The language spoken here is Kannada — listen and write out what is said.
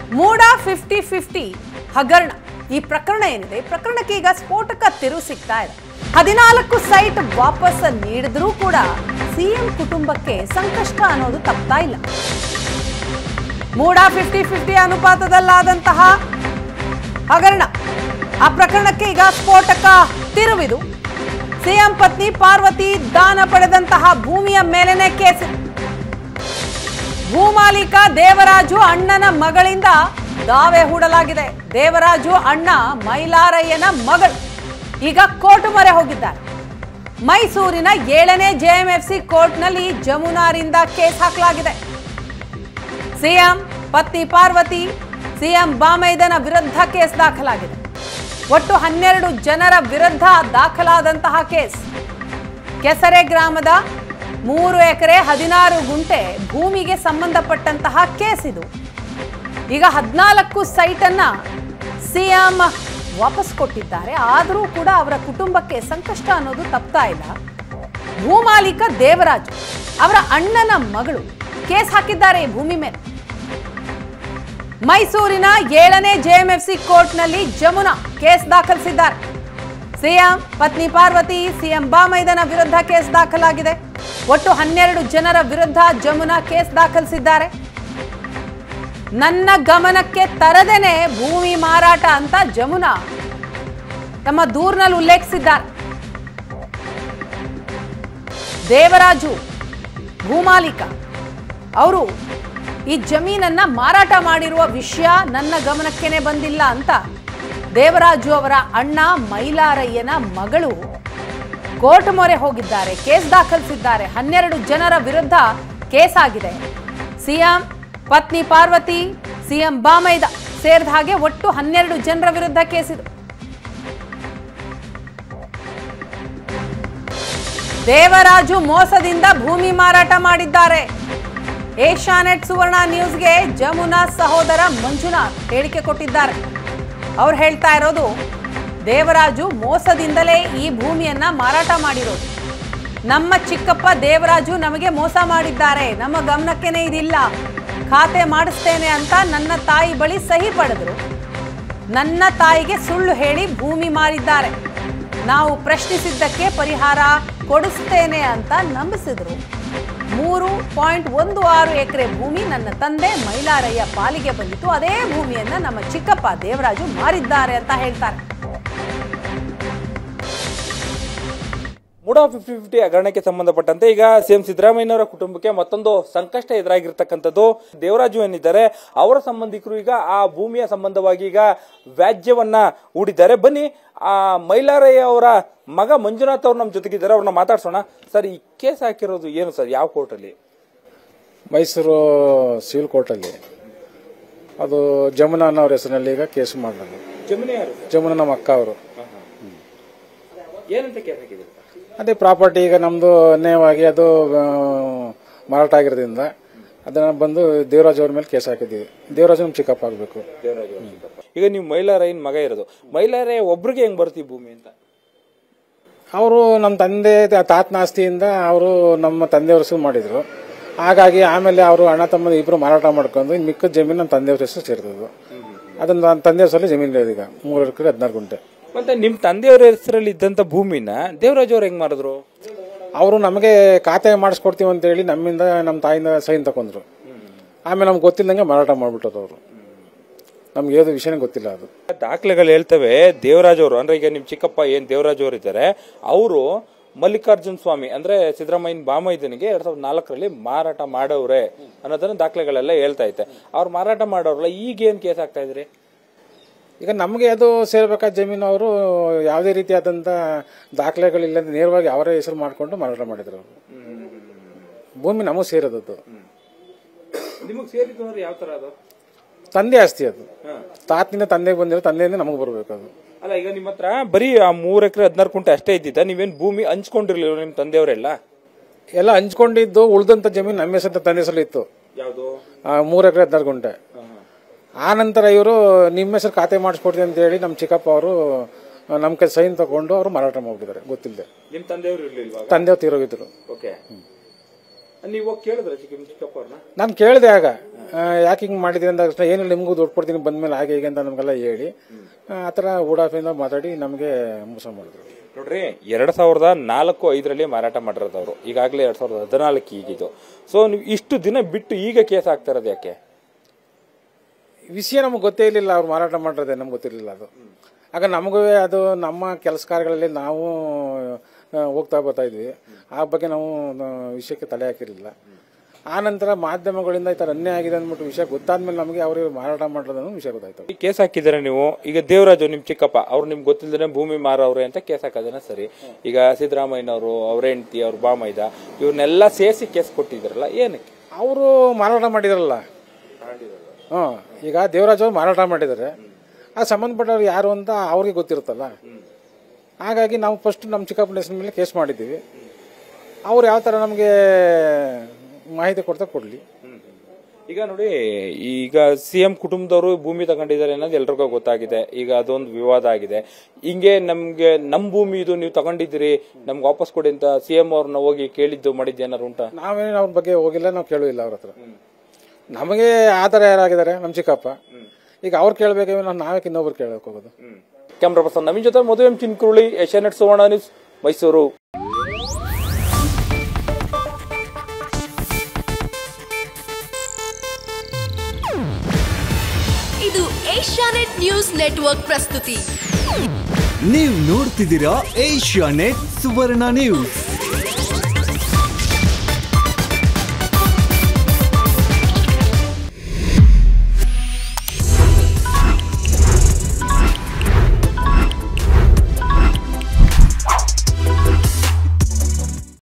ಮೂಡ ಫಿಫ್ಟಿ ಫಿಫ್ಟಿ ಹಗರಣ ಈ ಪ್ರಕರಣ ಏನಿದೆ ಈ ಪ್ರಕರಣಕ್ಕೆ ಈಗ ಸ್ಫೋಟಕ ತಿರುವು ಸಿಗ್ತಾ ಇದೆ ಹದಿನಾಲ್ಕು ಸೈಟ್ ವಾಪಸ್ ನೀಡಿದ್ರೂ ಕೂಡ ಸಿಎಂ ಕುಟುಂಬಕ್ಕೆ ಸಂಕಷ್ಟ ಅನ್ನೋದು ತಪ್ತಾ ಇಲ್ಲ ಮೂಡ ಫಿಫ್ಟಿ ಫಿಫ್ಟಿ ಅನುಪಾತದಲ್ಲಾದಂತಹ ಹಗರಣ ಆ ಪ್ರಕರಣಕ್ಕೆ ಈಗ ಸ್ಫೋಟಕ ತಿರುವಿದು ಸಿಎಂ ಪತ್ನಿ ಪಾರ್ವತಿ ದಾನ ಪಡೆದಂತಹ ಭೂಮಿಯ ಮೇಲೆನೆ ಕೇಸಿದೆ ಭೂಮಾಲೀಕ ದೇವರಾಜು ಅಣ್ಣನ ಮಗಳಿಂದ ದಾವೆ ಹೂಡಲಾಗಿದೆ ದೇವರಾಜು ಅಣ್ಣ ಮೈಲಾರಯ್ಯನ ಮಗಳು ಈಗ ಕೋರ್ಟ್ ಮೊರೆ ಹೋಗಿದ್ದಾರೆ ಮೈಸೂರಿನ ಏಳನೇ ಜೆಎಂಎಫ್ಸಿ ಕೋರ್ಟ್ನಲ್ಲಿ ಜಮುನಾರಿಂದ ಕೇಸ್ ಹಾಕಲಾಗಿದೆ ಸಿಎಂ ಪತ್ನಿ ಪಾರ್ವತಿ ಸಿಎಂ ಬಾಮೈದನ ವಿರುದ್ಧ ಕೇಸ್ ದಾಖಲಾಗಿದೆ ಒಟ್ಟು ಹನ್ನೆರಡು ಜನರ ವಿರುದ್ಧ ದಾಖಲಾದಂತಹ ಕೇಸ್ ಕೆಸರೆ ಗ್ರಾಮದ ಮೂರು ಎಕರೆ ಹದಿನಾರು ಗುಂಟೆ ಭೂಮಿಗೆ ಸಂಬಂಧಪಟ್ಟಂತಹ ಕೇಸ್ ಇದು ಈಗ ಹದಿನಾಲ್ಕು ಸೈಟನ್ನ ಸಿಎಂ ವಾಪಸ್ ಕೊಟ್ಟಿದ್ದಾರೆ ಆದರೂ ಕೂಡ ಅವರ ಕುಟುಂಬಕ್ಕೆ ಸಂಕಷ್ಟ ಅನ್ನೋದು ತಪ್ತಾ ಇಲ್ಲ ಭೂಮಾಲೀಕ ದೇವರಾಜು ಅವರ ಅಣ್ಣನ ಮಗಳು ಕೇಸ್ ಹಾಕಿದ್ದಾರೆ ಈ ಭೂಮಿ ಮೇಲೆ ಮೈಸೂರಿನ ಏಳನೇ ಜೆಎಂಎಫ್ಸಿ ಕೋರ್ಟ್ನಲ್ಲಿ ಜಮುನಾ ಕೇಸ್ ದಾಖಲಿಸಿದ್ದಾರೆ ಸಿಎಂ ಪತ್ನಿ ಪಾರ್ವತಿ ಸಿಎಂ ಬಾಮೈದನ ವಿರುದ್ಧ ಕೇಸ್ ದಾಖಲಾಗಿದೆ ಒಟ್ಟು ಹನ್ನೆರಡು ಜನರ ವಿರುದ್ಧ ಜಮುನಾ ಕೇಸ್ ದಾಖಲಿಸಿದ್ದಾರೆ ನನ್ನ ಗಮನಕ್ಕೆ ತರದೇನೆ ಭೂಮಿ ಮಾರಾಟ ಅಂತ ಜಮುನಾ ತಮ್ಮ ದೂರಿನಲ್ಲಿ ಉಲ್ಲೇಖಿಸಿದ್ದಾರೆ ದೇವರಾಜು ಭೂಮಾಲೀಕ ಅವರು ಈ ಜಮೀನನ್ನ ಮಾರಾಟ ಮಾಡಿರುವ ವಿಷಯ ನನ್ನ ಗಮನಕ್ಕೇನೆ ಬಂದಿಲ್ಲ ಅಂತ ದೇವರಾಜು ಅವರ ಅಣ್ಣ ಮೈಲಾರಯ್ಯನ ಮಗಳು ಕೋರ್ಟ್ ಮೊರೆ ಹೋಗಿದ್ದಾರೆ ಕೇಸ್ ದಾಖಲಿಸಿದ್ದಾರೆ ಹನ್ನೆರಡು ಜನರ ವಿರುದ್ಧ ಕೇಸ್ ಆಗಿದೆ ಸಿಎಂ ಪತ್ನಿ ಪಾರ್ವತಿ ಸಿಎಂ ಬಾಮೈದ ಸೇರಿದ ಹಾಗೆ ಒಟ್ಟು ಹನ್ನೆರಡು ಜನರ ವಿರುದ್ಧ ಕೇಸಿದೆ ದೇವರಾಜು ಮೋಸದಿಂದ ಭೂಮಿ ಮಾರಾಟ ಮಾಡಿದ್ದಾರೆ ಏಷ್ಯಾನೆಟ್ ಸುವರ್ಣ ನ್ಯೂಸ್ಗೆ ಜಮುನಾ ಸಹೋದರ ಮಂಜುನಾಥ್ ಹೇಳಿಕೆ ಕೊಟ್ಟಿದ್ದಾರೆ ಅವ್ರು ಹೇಳ್ತಾ ಇರೋದು ದೇವರಾಜು ಮೋಸದಿಂದಲೇ ಈ ಭೂಮಿಯನ್ನ ಮಾರಾಟ ಮಾಡಿರೋದು ನಮ್ಮ ಚಿಕ್ಕಪ್ಪ ದೇವರಾಜು ನಮಗೆ ಮೋಸ ಮಾಡಿದ್ದಾರೆ ನಮ್ಮ ಗಮನಕ್ಕೇನೆ ಇದಿಲ್ಲ ಖಾತೆ ಮಾಡಿಸ್ತೇನೆ ಅಂತ ನನ್ನ ತಾಯಿ ಬಳಿ ಸಹಿ ಪಡೆದ್ರು ನನ್ನ ತಾಯಿಗೆ ಸುಳ್ಳು ಹೇಳಿ ಭೂಮಿ ಮಾರಿದ್ದಾರೆ ನಾವು ಪ್ರಶ್ನಿಸಿದ್ದಕ್ಕೆ ಪರಿಹಾರ ಕೊಡಿಸ್ತೇನೆ ಅಂತ ನಂಬಿಸಿದ್ರು ಮೂರು ಪಾಯಿಂಟ್ ಒಂದು ಆರು ಎಕರೆ ಭೂಮಿ ನನ್ನ ತಂದೆ ಮೈಲಾರಯ್ಯ ಪಾಲಿಗೆ ಬಂದಿತ್ತು ಅದೇ ಭೂಮಿಯನ್ನ ನಮ್ಮ ಚಿಕ್ಕಪ್ಪ ದೇವರಾಜು ಮಾರಿದ್ದಾರೆ ಅಂತ ಹೇಳ್ತಾರೆ ಮೂಡಾ ಫಿಫ್ಟಿ ಫಿಫ್ಟಿ ಹಗರಣಕ್ಕೆ ಸಂಬಂಧಪಟ್ಟಂತೆ ಈಗ ಸಿಎಂ ಸಿದ್ದರಾಮಯ್ಯನವರ ಕುಟುಂಬಕ್ಕೆ ಮತ್ತೊಂದು ಸಂಕಷ್ಟ ಎದುರಾಗಿರ್ತಕ್ಕಂಥದ್ದು ದೇವರಾಜು ಏನಿದ್ದಾರೆ ಅವರ ಸಂಬಂಧಿಕರು ಈಗ ಆ ಭೂಮಿಯ ಸಂಬಂಧವಾಗಿ ಈಗ ವ್ಯಾಜ್ಯವನ್ನ ಹೂಡಿದ್ದಾರೆ ಬನ್ನಿ ಆ ಮೈಲಾರಯ್ಯ ಅವರ ಮಗ ಮಂಜುನಾಥ್ ಅವ್ರು ನಮ್ಮ ಜೊತೆಗಿದ್ದಾರೆ ಅವ್ರನ್ನ ಮಾತಾಡ್ಸೋಣ ಸರ್ ಈ ಕೇಸ್ ಹಾಕಿರೋದು ಏನು ಸರ್ ಯಾವ ಕೋರ್ಟಲ್ಲಿ ಮೈಸೂರು ಸಿವಿಲ್ ಕೋರ್ಟಲ್ಲಿ ಅದು ಜಮುನಾ ಅನ್ನೋರ ಹೆಸರಿನಲ್ಲಿ ಈಗ ಕೇಸ್ ಮಾಡಲಾಗ ಜಮೀನು ಯಾರು ಜಮುನಾ ನಮ್ಮ ಅಕ್ಕ ಅವರು ಏನಂತ ಕೇಸ್ ಹಾಕಿದ್ರು ಅದೇ ಪ್ರಾಪರ್ಟಿ ಈಗ ನಮ್ದು ಅನ್ಯಾಯವಾಗಿ ಅದು ಆ, ಮಾರಾಟ ಆಗಿರೋದ್ರಿಂದ ಅದನ್ನ ಬಂದು ದೇವರಾಜ್ ಅವ್ರ ಮೇಲೆ ಕೇಸ್ ಹಾಕಿದ್ದೀವಿ ದೇವರಾಜ್ ನಮ್ಮ ಚಿಕ್ಕಪ್ಪ ಆಗಬೇಕು ದೇವರಾಜು ಅವ್ರ ಚಿಕ್ಕಪ್ಪ. ಈಗ ನೀವು ಮೈಲಾರಯ್ಯನ ಮಗ ಇರೋದು ಮೈಲಾರಯ್ಯ ಒಬ್ರಿಗೆ ಹೆಂಗ್ ಬರುತ್ತೆ ಈ ಭೂಮಿ ಅಂತ ಅವರು ನಮ್ಮ ತಂದೆ ತಾತನ ಆಸ್ತಿಯಿಂದ ಅವರು ನಮ್ಮ ತಂದೆಯವ್ರ ಹೆಸರು ಮಾಡಿದ್ರು ಹಾಗಾಗಿ ಆಮೇಲೆ ಅವರು ಅಣ್ಣ ತಮ್ಮ ಇಬ್ರು ಮಾರಾಟ ಮಾಡ್ಕೊಂಡು ಇನ್ನು ಮಿಕ್ಕ ಜಮೀನು ನಮ್ಮ ತಂದೆಯವ್ರ ಹೆಸರು ಸೇರ್ತದ್ದು ಅದನ್ನ ನನ್ನ ತಂದೆಯವ್ರ ಹೆಸರಲ್ಲಿ ಜಮೀನು ಇದೆ ಈಗ ಮೂರು ಎಕರೆ ಹದಿನಾರು ಗುಂಟೆ ಮತ್ತೆ ನಿಮ್ ತಂದೆಯವರ ಹೆಸರಲ್ಲಿ ಇದ್ದಂತ ಭೂಮಿನ ದೇವರಾಜ್ ಅವ್ರು ಹೆಂಗ್ ಮಾಡಿದ್ರು ಅವರು ನಮಗೆ ಖಾತೆ ಮಾಡಿಸ್ಕೊಡ್ತೀವಿ ಅಂತ ಹೇಳಿ ನಮ್ಮಿಂದ ನಮ್ಮ ತಾಯಿಂದ ಸೈನ್ ತಕೊಂಡ್ರು ಆಮೇಲೆ ನಮ್ಗೆ ಗೊತ್ತಿಲ್ಲದಂಗೆ ಮಾರಾಟ ಮಾಡ್ಬಿಟ್ಟರು ಅವರು ನಮ್ಗೆ ಏನು ವಿಷಯನೇ ಗೊತ್ತಿಲ್ಲ ಅದು ದಾಖಲೆಗಳು ಹೇಳ್ತವೆ ದೇವರಾಜ್ ಅವರು ಅಂದ್ರೆ ಈಗ ನಿಮ್ ಚಿಕ್ಕಪ್ಪ ಏನ್ ದೇವರಾಜ್ ಅವರು ಇದ್ದಾರೆ ಅವರು ಮಲ್ಲಿಕಾರ್ಜುನ್ ಸ್ವಾಮಿ ಅಂದ್ರೆ ಸಿದ್ದರಾಮಯ್ಯನ ಬಾಮೈದನಿಗೆ ಎರಡ್ ಸಾವಿರದ ನಾಲ್ಕರಲ್ಲಿ ಮಾರಾಟ ಮಾಡವ್ರೆ ಅನ್ನೋದನ್ನ ದಾಖಲೆಗಳೆಲ್ಲ ಹೇಳ್ತಾ ಐತೆ ಅವ್ರು ಮಾರಾಟ ಮಾಡೋರಲ್ಲ ಈಗ ಏನ್ ಕೇಸ್ ಆಗ್ತಾ ಇದ್ರಿ ಈಗ ನಮಗೆ ಅದು ಸೇರ್ಬೇಕಾದ ಜಮೀನು ಅವರು ಯಾವುದೇ ರೀತಿಯಾದಂಥ ದಾಖಲೆಗಳಿಲ್ಲ ನೇರವಾಗಿ ಅವರೇ ಹೆಸರು ಮಾಡಿಕೊಂಡು ಮಾರಾಟ ಮಾಡಿದ್ರು ಅವರು ಭೂಮಿ ನಮಗೆ ಸೇರೋದದ್ದು ನಿಮಗೆ ಸೇರಿದ್ದು ಅಂದ್ರೆ ಯಾವ ತರ ಅದು ತಂದೆ ಆಸ್ತಿ ಅದು ತಾತನಿಂದ ತಂದೆಗೆ ಬಂದಿರೋ ತಂದೆಯಿಂದ ನಮಗೆ ಬರಬೇಕು ಅದು ಅಲ್ಲ ಈಗ ನಿಮ್ಮ ಹತ್ರ ಬರೀ ಆ ಮೂರ್ ಎಕರೆ ಹದಿನಾರು ಕುಂಟೆ ಅಷ್ಟೇ ಇದ್ದಿದ್ದ ನೀವೇನ್ ಭೂಮಿ ಹಂಚ್ಕೊಂಡಿರ್ಲಿಲ್ಲ ನಿಮ್ ತಂದೆಯವರೆಲ್ಲ ಎಲ್ಲ ಹಂಚ್ಕೊಂಡಿದ್ದು ಉಳ್ದಂಥ ಜಮೀನು ನಮ್ಮ ಹೆಸರು ತಂದೆ ಹೆಸರಲ್ಲಿ ಇತ್ತು ಯಾವುದು ಆ, ಮೂರು ಎಕರೆ ಹದಿನಾರು ಗುಂಟೆ ಆ ನಂತರ ಇವರು ನಿಮ್ಮ ಹೆಸರು ಖಾತೆ ಮಾಡಿಸ್ಕೊಡ್ತೀನಿ ಅಂತ ಹೇಳಿ ನಮ್ಮ ಚಿಕ್ಕಪ್ಪ ಅವರು ನಮ್ಮ ಕೈ ಸೈನ್ ತಗೊಂಡು ಅವರು ಮಾರಾಟ ಮಾಡ್ಬಿಟ್ಟಿದ್ದಾರೆ ಗೊತ್ತಿಲ್ಲದೆ ನಿಮ್ ತಂದೆಯವರು ಇರ್ಲಿಲ್ವಾ ತಂದೆಯವ್ರು ತೀರೋಗಿದ್ರು ಓಕೆ ನೀವು ಹೋಗಿ ಕೇಳಿದ್ರ ಚಿಕ್ಕ ಚಿಕ್ಕಪ್ಪ ಅವ್ರನ್ನ ನಾನು ಕೇಳಿದೆ ಆಗ ಯಾಕೆ ಹಿಂಗೆ ಮಾಡಿದ್ದೀನಿ ಅಂದ ತಕ್ಷಣ ಏನಿಲ್ಲ ನಿಮಗೂ ದುಡ್ಡು ಕೊಡ್ತೀನಿ ಬಂದ್ಮೇಲೆ ಹಾಗೆ ಹೀಗೆ ಅಂತ ನಮಗೆಲ್ಲ ಹೇಳಿ ಆ, ಆ ಥರ ಊಡಾಫಿಂದ ಮಾತಾಡಿ ನಮಗೆ ಮೋಸ ಮಾಡಿದ್ರು ನೋಡ್ರಿ ಎರಡ್ ಸಾವಿರದ ನಾಲ್ಕು ಐದರಲ್ಲಿ ಮಾರಾಟ ಮಾಡಿರೋದು ಅವರು ಈಗಾಗಲೇ ಎರಡ್ ಸಾವಿರದ ಹದಿನಾಲ್ಕು ಈಗಿದು ಸೊ ನೀವು ಇಷ್ಟು ದಿನ ಬಿಟ್ಟು ಈಗ ಕೇಸ್ ಆಗ್ತಾ ಇರೋದು ಯಾಕೆ ವಿಷಯ ನಮಗೆ ಗೊತ್ತೇ ಇರಲಿಲ್ಲ ಅವ್ರು ಮಾರಾಟ ಮಾಡಿರೋದೆ ನಮ್ಗೆ ಗೊತ್ತಿರಲಿಲ್ಲ ಅದು ಆಗ ನಮಗೂ ಅದು ನಮ್ಮ ಕೆಲಸ ಕಾರ್ಯಗಳಲ್ಲಿ ನಾವು ಆ, ಹೋಗ್ತಾ ಬರ್ತಾ ಇದ್ವಿ ಆ ಬಗ್ಗೆ ನಾವು ಆ, ವಿಷಯಕ್ಕೆ ತಲೆ ಹಾಕಿರಲಿಲ್ಲ ಆ ನಂತರ ಮಾಧ್ಯಮಗಳಿಂದ ಈ ಥರ ಅನ್ಯಾಯ ಆಗಿದೆ ಅಂದ್ಬಿಟ್ಟು ವಿಷಯ ಗೊತ್ತಾದ್ಮೇಲೆ ನಮಗೆ ಅವರು ಮಾರಾಟ ಮಾಡಿರೋದನ್ನು ವಿಷಯ ಗೊತ್ತಾಯ್ತು ಈ ಕೇಸ್ ಹಾಕಿದ್ರೆ ನೀವು ಈಗ ದೇವರಾಜು ನಿಮ್ ಚಿಕ್ಕಪ್ಪ ಅವ್ರು ನಿಮ್ಗೆ ಗೊತ್ತಿಲ್ಲದೇ ಭೂಮಿ ಮಾರವ್ರೆ ಅಂತ ಕೇಸ್ ಹಾಕೋದನ್ನ ಸರಿ ಈಗ ಸಿದ್ದರಾಮಯ್ಯನವರು ಅವ್ರ ಹೆಂಡತಿ ಅವ್ರ ಬಾಮೈದ ಇವ್ರನ್ನೆಲ್ಲ ಸೇರಿಸಿ ಕೇಸ್ ಕೊಟ್ಟಿದ್ರಲ್ಲ ಏನಕ್ಕೆ ಅವರು ಮಾರಾಟ ಮಾಡಿದಾರಲ್ಲ ಹ್ಞೂ ಈಗ ದೇವರಾಜ್ ಅವ್ರು ಮಾರಾಟ ಮಾಡಿದ್ದಾರೆ ಆ ಸಂಬಂಧಪಟ್ಟವ್ರು ಯಾರು ಅಂತ ಅವ್ರಿಗೆ ಗೊತ್ತಿರುತ್ತಲ್ಲ ಹಾಗಾಗಿ ನಾವು ಫಸ್ಟ್ ನಮ್ಮ ಚಿಕ್ಕಪ್ಪನ ಹೆಸರು ಮೇಲೆ ಕೇಸ್ ಮಾಡಿದ್ದೀವಿ ಅವ್ರು ಯಾವ ಥರ ನಮಗೆ ಮಾಹಿತಿ ಕೊಡ್ತಾ ಕೊಡಲಿ ಈಗ ನೋಡಿ ಈಗ ಸಿಎಂ ಕುಟುಂಬದವರು ಭೂಮಿ ತಗೊಂಡಿದ್ದಾರೆ ಅನ್ನೋದು ಎಲ್ರಿಗೂ ಗೊತ್ತಾಗಿದೆ ಈಗ ಅದೊಂದು ವಿವಾದ ಆಗಿದೆ ಹಿಂಗೆ ನಮ್ಗೆ ನಮ್ ಭೂಮಿ ಇದು ನೀವು ತಗೊಂಡಿದ್ದೀರಿ ನಮ್ಗೆ ವಾಪಸ್ ಕೊಡಿ ಅಂತ ಸಿಎಂ ಅವ್ರನ್ನ ಹೋಗಿ ಕೇಳಿದ್ದು ಮಾಡಿದ್ದು ಏನಾರು ಉಂಟಾ ನಾವೇನು ಅವ್ರ ಬಗ್ಗೆ ಹೋಗಿಲ್ಲ ನಾವು ಕೇಳೋದಿಲ್ಲ ಅವ್ರ ಹತ್ರ ನಮಗೆ ಆ ಥರ ಯಾರಾಗಿದ್ದಾರೆ ನಮ್ಮ ಚಿಕ್ಕಪ್ಪ ಈಗ ಅವ್ರು ಕೇಳಬೇಕು ನಾವು ನಾವೇ ಇನ್ನೊಬ್ರು ಕೇಳಕ್ಕೆ ಹೋಗೋದು ಕ್ಯಾಮ್ರಾ ಪರ್ಸನ್ ನವೀನ್ ಜೊತೆ ಮಧು ಎಂ ಚಿನ್ಕುರುಳಿ ಏಷ್ಯಾನೆಟ್ ಸುವರ್ಣ ನ್ಯೂಸ್ ಮೈಸೂರು ಇದು ಏಷ್ಯಾನೆಟ್ ನ್ಯೂಸ್ ನೆಟ್ವರ್ಕ್ ಪ್ರಸ್ತುತಿ ನೀವು ನೋಡ್ತಿದ್ದೀರಾ ಏಷ್ಯಾ ನೆಟ್ ಸುವರ್ಣ ನ್ಯೂಸ್